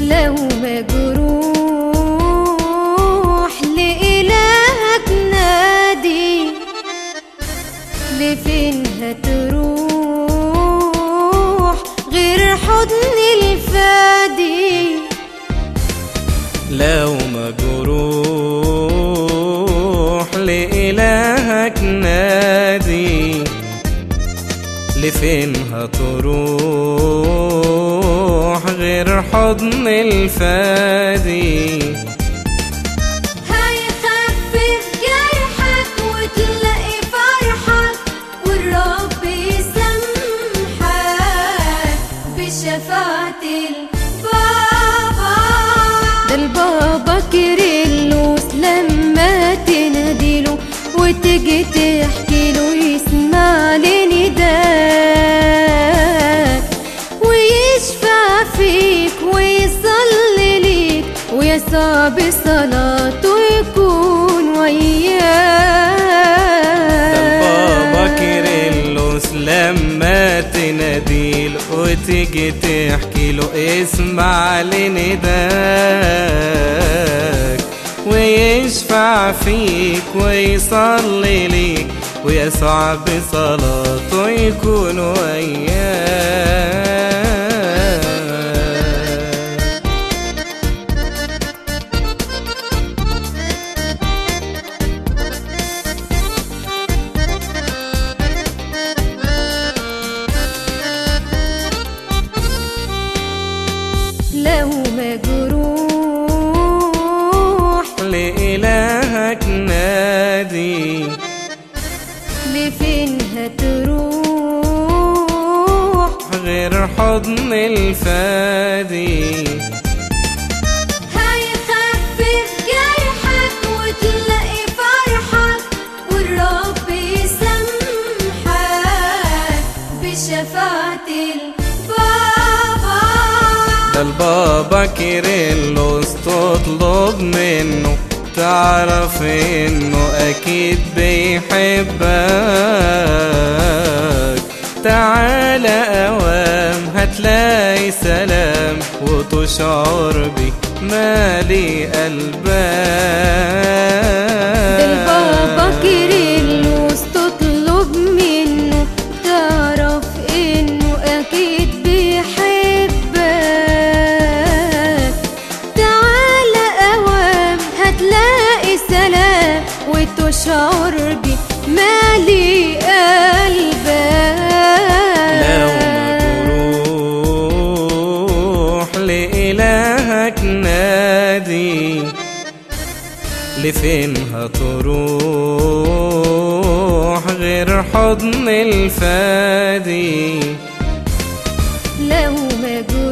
لو مجروح لإلهك نادي لفين هتروح غير حضن الفادي لو مجروح لإلهك نادي لفين هتروح غير حضن الفادي هيخفف جرحك وتلاقي فرحك والرب يسامحك بشفاعة البابا ده البابا كيرلس لما تناديله وتيجي تحكي له يسمع لنداك ويشفع فيك ويصلي ليك ويسوع بصلاته يكون بابا وياك كيرلس لما تناديل وتيجي تحكي له اسمع لنداك ويشفع فيك ويصلي ليك ويسوع بصلاته يكون وياك لو مجروح لإلهك نادي لفين هتروح غير حضن الفادي هيخفف جرحك وتلاقي فرحك والرب يسامحك بشفاعة البابا ده البابا كيرلس تطلب منه تعرف انه اكيد بيحبك تعالى اوام هتلاقي سلام وتشعر بيه مالي ده البابا قلبك كيرلس تطلب منه تعرف انه اكيد بيحبك تعالى اوام هتلاقي سلام وتشعر بيه مالي لو قلبك مجروح لإلهك نادي لفين هتروح غير حضن الفادي لو مجروح